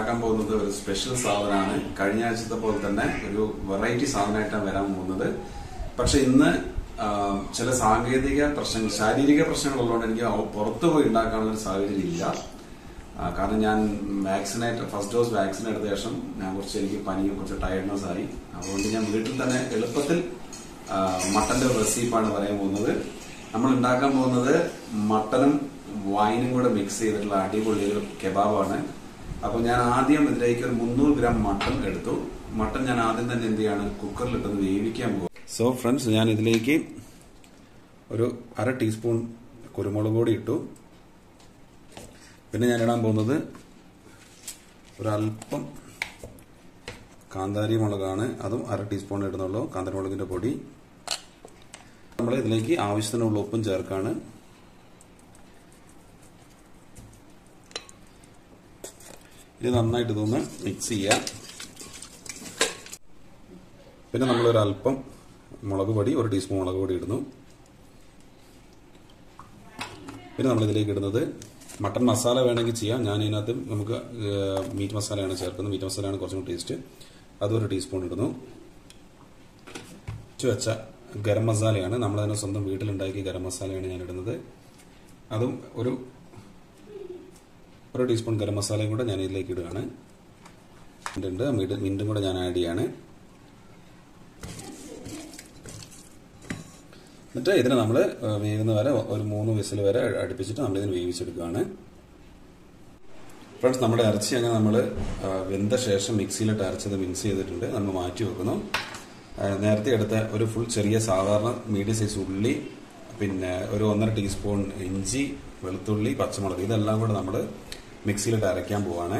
ഉണ്ടാക്കാൻ പോകുന്നത് ഒരു സ്പെഷ്യൽ സാധനമാണ് കഴിഞ്ഞ ആഴ്ചത്തെ പോലെ തന്നെ ഒരു വെറൈറ്റി സാധനമായിട്ടാണ് വരാൻ പോകുന്നത് പക്ഷെ ഇന്ന് ആ, ചില സാങ്കേതിക പ്രശ്നങ്ങൾ ശാരീരിക പ്രശ്നങ്ങൾ ഉള്ളതുകൊണ്ട് എനിക്ക് ഔ- പുറത്തു പോയി ഉണ്ടാക്കാനുള്ള ഒരു സാഹചര്യം ഇല്ല ആ, കാരണം ഞാൻ വാക്സിനേറ്റ് ഫസ്റ്റ് ഡോസ് വാക്സിൻ എടുത്ത ശേഷം ഞാൻ കുറച്ച് എനിക്ക് പനിയും കുറച്ച് ടയർഡ്നെസ് ആയി അതുകൊണ്ട് ഞാൻ വീട്ടിൽ തന്നെ എളുപ്പത്തിൽ ആ, മട്ടന്റെ റെസിപ്പാണ് പറയാൻ പോകുന്നത് നമ്മൾ ഉണ്ടാക്കാൻ പോകുന്നത് മട്ടനും വൈനും കൂടെ മിക്സ് ചെയ്തിട്ടുള്ള അടിപൊളി ഒരു കെബാബാണ് അപ്പൊ ഞാൻ ആദ്യം ഇതിലേക്ക് ഒരു മുന്നൂറ് ഗ്രാം മട്ടൺ എടുത്തു മട്ടൺ ഞാൻ ആദ്യം തന്നെ എന്ത് ചെയ്യാണ് കുക്കറിലിട്ടൊന്ന് വേവിക്കാൻ പോകും സോ ഫ്രണ്ട്സ് ഞാൻ ഇതിലേക്ക് ഒരു അര ടീസ്പൂൺ കുരുമുളക് പൊടി ഇട്ടു പിന്നെ ഞാൻ ഇടാൻ പോകുന്നത് ഒരല്പം കാന്താരി മുളകാണ് അതും അര ടീസ്പൂൺ ഇടുന്നുള്ളൂ കാന്താരി മുളകിന്റെ പൊടി നമ്മൾ ഇതിലേക്ക് ആവശ്യത്തിനുള്ള ഉപ്പും ചേർക്കാണ് ഇത് നന്നായിട്ട് ഇതൊന്ന് മിക്സ് ചെയ്യാം പിന്നെ നമ്മളൊരു അല്പം മുളക് പൊടി ഒരു ടീസ്പൂൺ മുളക് പൊടി ഇടുന്നു പിന്നെ നമ്മൾ ഇതിലേക്ക് ഇടുന്നത് മട്ടൺ മസാല വേണമെങ്കിൽ ചെയ്യാം ഞാൻ ഇതിനകത്ത് നമുക്ക് മീറ്റ് മസാലയാണ് ചേർക്കുന്നത് മീറ്റ് മസാലയാണ് കുറച്ചും കൂടി ടേസ്റ്റ് അതൊരു ടീസ്പൂൺ ഇടുന്നു ഇട്ട് വെച്ച ഗരം മസാലയാണ് നമ്മൾ തന്നെ സ്വന്തം വീട്ടിലുണ്ടാക്കിയ ഗരം മസാലയാണ് ഞാൻ ഇടുന്നത് അതും ഒരു ഒരു ടീസ്പൂൺ ഗരം മസാലയും കൂടെ ഞാൻ ഇതിലേക്ക് ഇടുകയാണ് ഉണ്ട് മിന്റ് മിന്റും കൂടെ ഞാൻ ആഡ് ചെയ്യാണ് എന്നിട്ട് ഇതിനെ നമ്മൾ വേവുന്ന വരെ ഒരു മൂന്ന് വിസിൽ വരെ അടുപ്പിച്ചിട്ട് നമ്മൾ ഇതിന് വേവിച്ചെടുക്കുകയാണ് ഫ്രണ്ട്സ് നമ്മുടെ ഇറച്ചി അങ്ങനെ നമ്മൾ വെന്ത ശേഷം മിക്സിയിലിട്ട് അരച്ചത് മിക്സ് ചെയ്തിട്ടുണ്ട് നമ്മൾ മാറ്റി വെക്കുന്നു ആ, നേരത്തെ എടുത്ത ഒരു ഫുൾ ചെറിയ സാധാരണ മീഡിയം സൈസ് ഉള്ളി പിന്നെ ഒരു ഒന്നര ടീസ്പൂൺ ഇഞ്ചി വെളുത്തുള്ളി പച്ചമുളക് ഇതെല്ലാം കൂടെ നമ്മൾ മിക്സിയിലിട്ട് അരയ്ക്കാൻ പോവാണ്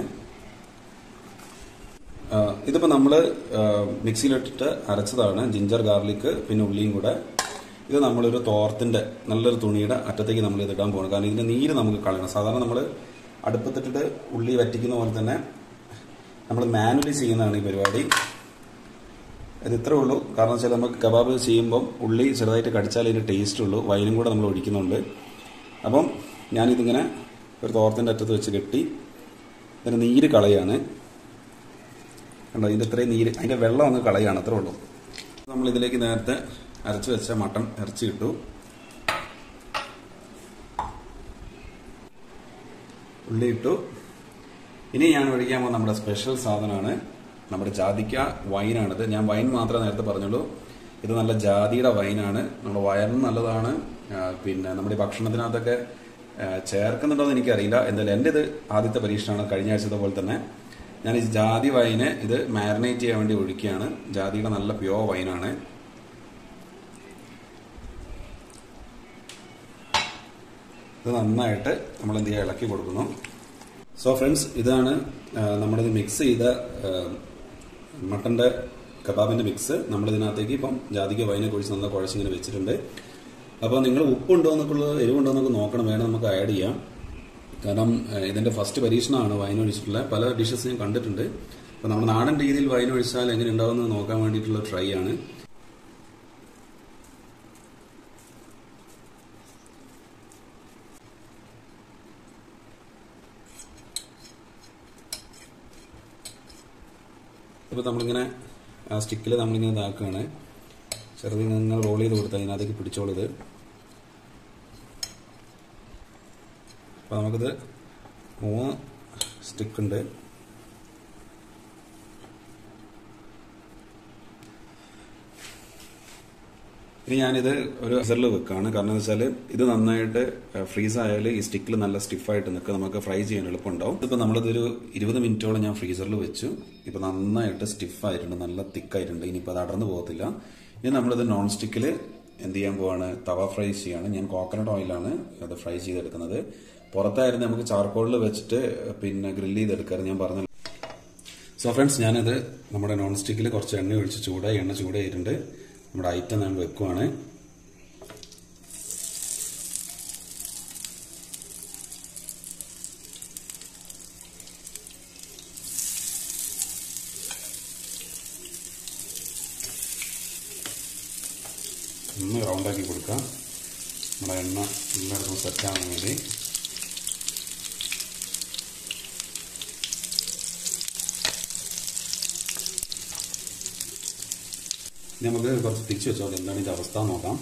ആ, ഇതിപ്പോ നമ്മള് ആ, മിക്സിയിലിട്ടിട്ട് അരച്ചതാണ് ജിഞ്ചർ ഗാർലിക് പിന്നെ ഉള്ളിയും കൂടെ ഇത് നമ്മളൊരു തോർത്തിന്റെ നല്ലൊരു തുണിയുടെ അറ്റത്തേക്ക് നമ്മൾ ഇത് ഇടാൻ പോകണം കാരണം ഇതിന്റെ നീര് നമുക്ക് കളയണം സാധാരണ നമ്മൾ അടുപ്പത്തിട്ടിട്ട് ഉള്ളി വറ്റിക്കുന്ന പോലെ തന്നെ നമ്മൾ മാനുവലി ചെയ്യുന്നതാണ് ഈ പരിപാടി ഇത് ഇത്രേ ഉള്ളൂ കാരണം വെച്ചാൽ നമുക്ക് കബാബ് ചെയ്യുമ്പം ഉള്ളി ചെറുതായിട്ട് കടിച്ചാൽ ഇതിന് ടേസ്റ്റ് ഉള്ളൂ വൈനും കൂടെ നമ്മൾ ഒഴിക്കുന്നുണ്ട് അപ്പം ഞാനിതിങ്ങനെ ഒരു തോർത്തിൻ്റെ അറ്റത്ത് വെച്ച് കെട്ടി ഇതിന് നീര് കളയാണ് കണ്ടോ ഇതിൻ്റെ ഇത്രയും നീര് അതിൻ്റെ വെള്ളം അങ്ങ് കളയാണ് അത്രേ ഉള്ളൂ നമ്മൾ ഇതിലേക്ക് നേരത്തെ അരച്ചു വെച്ച മട്ടൺ ഇറച്ചി ഇട്ടു ഉള്ളി ഇട്ടു ഇനി ഞാൻ ഒഴിക്കാൻ പോകുന്ന നമ്മുടെ സ്പെഷ്യൽ സാധനമാണ് നമ്മുടെ ജാതിക്ക വൈനാണിത് ഞാൻ വൈൻ മാത്രമേ നേരത്തെ പറഞ്ഞുള്ളൂ ഇത് നല്ല ജാതിയുടെ വൈനാണ് നമ്മുടെ വയറിന് നല്ലതാണ് ആ, പിന്നെ നമ്മുടെ ഈ ഭക്ഷണത്തിനകത്തൊക്കെ ആ, ചേർക്കുന്നുണ്ടോ എന്ന് എനിക്കറിയില്ല എന്തായാലും എൻ്റെ ഇത് ആദ്യത്തെ പരീക്ഷണമാണ് കഴിഞ്ഞ ആഴ്ചത്തെ പോലെ തന്നെ ഞാൻ ഈ ജാതി വൈന് ഇത് മാരിനേറ്റ് ചെയ്യാൻ വേണ്ടി ഒഴിക്കുകയാണ് ജാതിയുടെ നല്ല പ്യോർ വൈനാണ് ഇത് നന്നായിട്ട് നമ്മൾ എന്ത് ചെയ്യുക ഇളക്കി കൊടുക്കുന്നു സോ ഫ്രണ്ട്സ് ഇതാണ് ആ, നമ്മളിത് മിക്സ് ചെയ്ത ആ, മട്ടന്റെ കബാബിന്റെ മിക്സ് നമ്മൾ ഇതിനകത്തേക്ക് ഇപ്പം ജാതിക വൈനെ കുഴിച്ച് നല്ല കുഴച്ചിങ്ങനെ വെച്ചിട്ടുണ്ട് അപ്പോൾ നിങ്ങൾ ഉപ്പുണ്ടോ എന്നൊക്കെയുള്ള എരിവുണ്ടോ എന്നൊക്കെ നോക്കണം വേണം നമുക്ക് ആഡ് ചെയ്യാം കാരണം ആ, ഇതിന്റെ ഫസ്റ്റ് പരീക്ഷണമാണ് വൈൻ ഒഴിച്ചിട്ടുള്ള പല ഡിഷസ് ഞാൻ കണ്ടിട്ടുണ്ട് അപ്പോൾ നമ്മുടെ നാടൻ രീതിയിൽ വൈൻ ഒഴിച്ചാൽ എങ്ങനെ ഉണ്ടാവുമെന്ന് നോക്കാൻ വേണ്ടിയിട്ടുള്ള ട്രൈ ആണ് ഇപ്പോൾ നമ്മളിങ്ങനെ ആ സ്റ്റിക്കിൽ നമ്മളിങ്ങനെ ഇതാക്കുകയാണ് ചെറുതിൽ നിങ്ങൾ റോൾ ചെയ്ത് കൊടുത്താൽ അതിനകത്തേക്ക് പിടിച്ചോളിത് അപ്പോൾ നമുക്കിത് മൂന്ന് സ്റ്റിക്ക് ഉണ്ട് ഇനി ഞാനിത് ഒരു ഫ്രീസറിൽ വെക്കാണ് കാരണം എന്ന് വെച്ചാൽ ഇത് നന്നായിട്ട് ഫ്രീസ് ആയാൽ ഈ സ്റ്റിക്കിൽ നല്ല സ്റ്റിഫായിട്ട് നിൽക്കുക നമുക്ക് ഫ്രൈ ചെയ്യാൻ എളുപ്പമുണ്ടാവും ഇതിപ്പോൾ നമ്മളിതൊരു ഇരുപത് മിനിറ്റോളം ഞാൻ ഫ്രീസറിൽ വെച്ചു ഇപ്പോൾ നന്നായിട്ട് സ്റ്റിഫായിട്ടുണ്ട് നല്ല തിക്കായിട്ടുണ്ട് ഇനിയിപ്പോൾ അത് അടർന്നു പോകത്തില്ല ഇനി നമ്മളിത് നോൺ സ്റ്റിക്കിൽ എന്ത് ചെയ്യാൻ പോവാണ് തവ ഫ്രൈ ചെയ്യാണ് ഞാൻ കോക്കനട്ട് ഓയിലാണ് അത് ഫ്രൈ ചെയ്തെടുക്കുന്നത് പുറത്തായിരുന്നു നമുക്ക് ചാർക്കോളിൽ വെച്ചിട്ട് പിന്നെ ഗ്രില്ല് ചെയ്തെടുക്കാറ് ഞാൻ പറഞ്ഞു സോ ഫ്രണ്ട്സ് ഞാനത് നമ്മുടെ നോൺ സ്റ്റിക്കിൽ കുറച്ച് എണ്ണ ഒഴിച്ച് ചൂടായി എണ്ണ ചൂടായിട്ടുണ്ട് നമ്മുടെ ഐറ്റം ഞാൻ വെക്കുവാണ് ഒന്ന് റൗണ്ടാക്കി കൊടുക്കാം നമ്മുടെ എണ്ണ എല്ലായിടത്തും സെറ്റാകാൻ വേണ്ടി ഇനി നമുക്ക് കുറച്ച് തിരിച്ചു വെച്ചോ എന്താണ് ഇതിന്റെ അവസ്ഥ എന്ന് നോക്കാം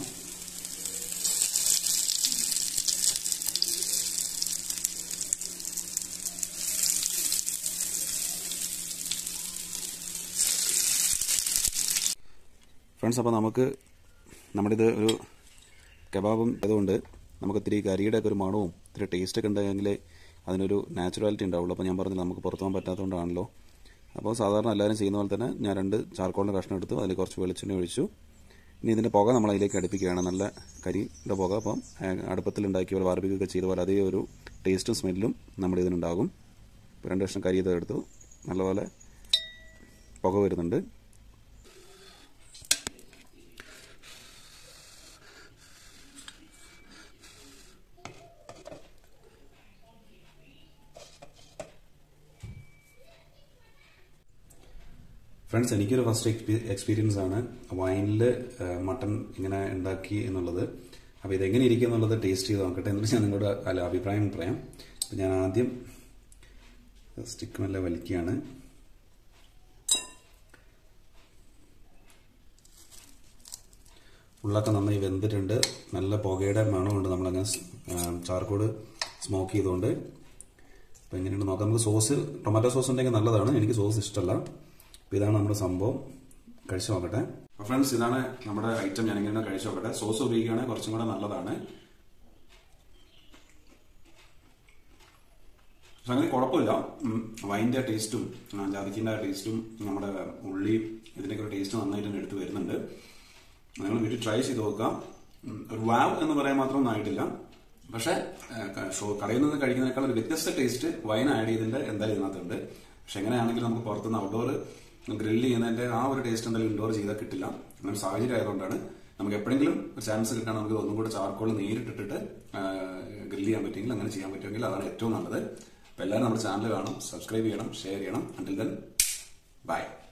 ഫ്രണ്ട്സ് അപ്പോൾ നമുക്ക് നമ്മുടെ ഇത് ഒരു കബാബും അതുകൊണ്ട് നമുക്ക് ഇത്തിരി കറിയുടെ ഒക്കെ ഒരു മണവും ഇത്തിരി ടേസ്റ്റ് ഒക്കെ ഉണ്ടെങ്കിലേ അതിനൊരു നാച്ചുറാലിറ്റി ഉണ്ടാവുള്ളൂ അപ്പോൾ ഞാൻ പറഞ്ഞില്ല നമുക്ക് പുറത്തു പോകാൻ പറ്റാത്തതുകൊണ്ടാണല്ലോ അപ്പോൾ സാധാരണ എല്ലാവരും ചെയ്യുന്ന പോലെ തന്നെ ഞാൻ രണ്ട് ചാർക്കോളിൻ്റെ കഷ്ണം എടുത്തു അതിൽ കുറച്ച് വെളിച്ചെണ്ണ ഒഴിച്ചു ഇനി ഇതിൻ്റെ പുക നമ്മൾ അതിലേക്ക് അടുപ്പിക്കുകയാണ് നല്ല കരിയുടെ പുക അപ്പം അടുപ്പത്തിൽ ഉണ്ടാക്കിയ പോലെ ബാർബിക്കൊക്കെ ചെയ്ത പോലെ അതേ ഒരു ടേസ്റ്റും സ്മെല്ലും നമ്മുടെ ഇതിനുണ്ടാകും ഇപ്പോൾ രണ്ട് കഷ്ണം കരി എടുത്തു നല്ലപോലെ പുക വരുന്നുണ്ട് ഫ്രണ്ട്സ് എനിക്കൊരു ഫസ്റ്റ് എക്സ്പീരിയൻസ് ആണ് വൈനിൽ മട്ടൺ ഇങ്ങനെ ഉണ്ടാക്കി എന്നുള്ളത് അപ്പോൾ ഇതെങ്ങനെ ഇരിക്കും എന്നുള്ളത് ടേസ്റ്റ് ചെയ്ത് നോക്കട്ടെ എന്നിട്ട് ഞാൻ നിങ്ങളോട് അല്ല അഭിപ്രായം പറയാം അപ്പം ഞാൻ ആദ്യം സ്റ്റിക്ക് നല്ല വലിക്കുകയാണ് ഉള്ളൊക്കെ നന്നായി വെന്തിട്ടുണ്ട് നല്ല പുകയുടെ മണമുണ്ട് നമ്മളങ്ങനെ ചാർക്കോട് സ്മോക്ക് ചെയ്തുകൊണ്ട് അപ്പോൾ എങ്ങനെയുണ്ട് നോക്കാം നമുക്ക് സോസ് ടൊമാറ്റോ സോസ് ഉണ്ടെങ്കിൽ നല്ലതാണ് എനിക്ക് സോസ് ഇഷ്ടമല്ല അപ്പോൾ ഇതാണ് നമ്മുടെ സംഭവം കഴിച്ചു നോക്കട്ടെ അപ്പോൾ ഫ്രണ്ട്സ് ഇതാണ് നമ്മുടെ ഐറ്റം ഞാൻ എങ്ങനെയാണ് കഴിച്ചു നോക്കട്ടെ സോസ് ഉപയോഗിക്കുകയാണെങ്കിൽ കുറച്ചും കൂടെ നല്ലതാണ് സംഗതി കുഴപ്പമില്ല വൈൻ്റെ ടേസ്റ്റും ജാതിക്കിൻ്റെ ടേസ്റ്റും നമ്മുടെ ഉള്ളി ഇതിൻ്റെയൊക്കെ ഒരു ടേസ്റ്റ് നന്നായിട്ട് തന്നെ എടുത്ത് വരുന്നുണ്ട് നിങ്ങൾ വീട്ടിൽ ട്രൈ ചെയ്ത് നോക്കാം ഒരു വാവ് എന്ന് പറയാൻ മാത്രമൊന്നും ആയിട്ടില്ല പക്ഷേ കടയിൽ നിന്ന് കഴിക്കുന്നതിനേക്കാൾ ഒരു വ്യത്യസ്ത ടേസ്റ്റ് വൈൻ ആഡ് ചെയ്തതിന്റെ എന്തായാലും ഇതിനകത്തുണ്ട് പക്ഷെ എങ്ങനെയാണെങ്കിലും നമുക്ക് പുറത്തുനിന്ന് ഔട്ട്ഡോർ ഗ്രില്ല് ചെയ്യുന്നതിന്റെ ആ ഒരു ടേസ്റ്റ് എന്തായാലും ഇൻഡോർ ചെയ്താൽ കിട്ടില്ല അങ്ങനെ സാഹചര്യം ആയതുകൊണ്ടാണ് നമുക്ക് എപ്പോഴെങ്കിലും ഒരു ചാൻസ് കിട്ടാൻ നമുക്ക് ഒന്നും കൂടെ ചാർക്കോൾ നേരിട്ടിട്ട് ഗ്രില്ല് ചെയ്യാൻ പറ്റുമെങ്കിൽ അങ്ങനെ ചെയ്യാൻ പറ്റുമെങ്കിൽ അതാണ് ഏറ്റവും നല്ലത് അപ്പോൾ എല്ലാവരും നമ്മുടെ ചാനൽ കാണും സബ്സ്ക്രൈബ് ചെയ്യണം ഷെയർ ചെയ്യണം അണ്ടിൽ ദെൻ ബൈ